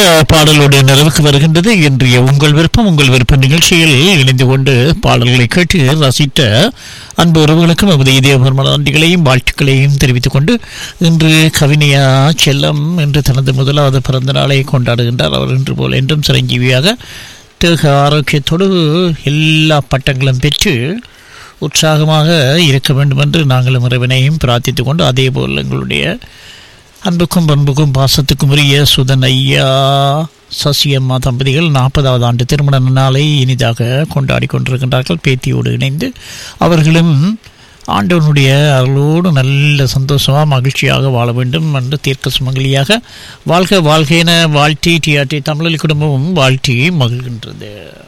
பாடலோடு நிறைவுக்கு வருகின்றது இன்றைய உங்கள் விருப்பம் உங்கள் விருப்ப நிகழ்ச்சியில் இணைந்து கொண்டு பாடல்களை கேட்டு ரசித்த அன்பு உறவுகளுக்கும் நமது இதயபூர்வமான நன்றிகளையும் வாழ்த்துக்களையும் தெரிவித்துக் கொண்டு இன்று கவினியா செல்லம் என்று தனது முதலாவது பிறந்த நாளை கொண்டாடுகின்றார் அவர் இன்று போல் என்றும் சிரஞ்சீவியாக தேக ஆரோக்கியத்தோடு எல்லா பட்டங்களும் பெற்று உற்சாகமாக இருக்க வேண்டும் என்று நாங்களும் இறைவனையும் பிரார்த்தித்துக் கொண்டு அதே போல் எங்களுடைய அன்புக்கும் பண்புக்கும் பாசத்துக்கும் உரிய சுதன் ஐயா சசியம்மா தம்பதிகள் நாற்பதாவது ஆண்டு திருமண நாளை இனிதாக கொண்டாடி கொண்டிருக்கின்றார்கள் பேத்தியோடு இணைந்து அவர்களும் ஆண்டவனுடைய அருளோடு நல்ல சந்தோஷமாக மகிழ்ச்சியாக வாழ வேண்டும் என்று தீர்க்க சுமங்கலியாக வாழ்க வாழ்க என வாழ்த்தி டிஆர்டி தமிழ் குடும்பமும் வாழ்த்தி மகிழ்கின்றது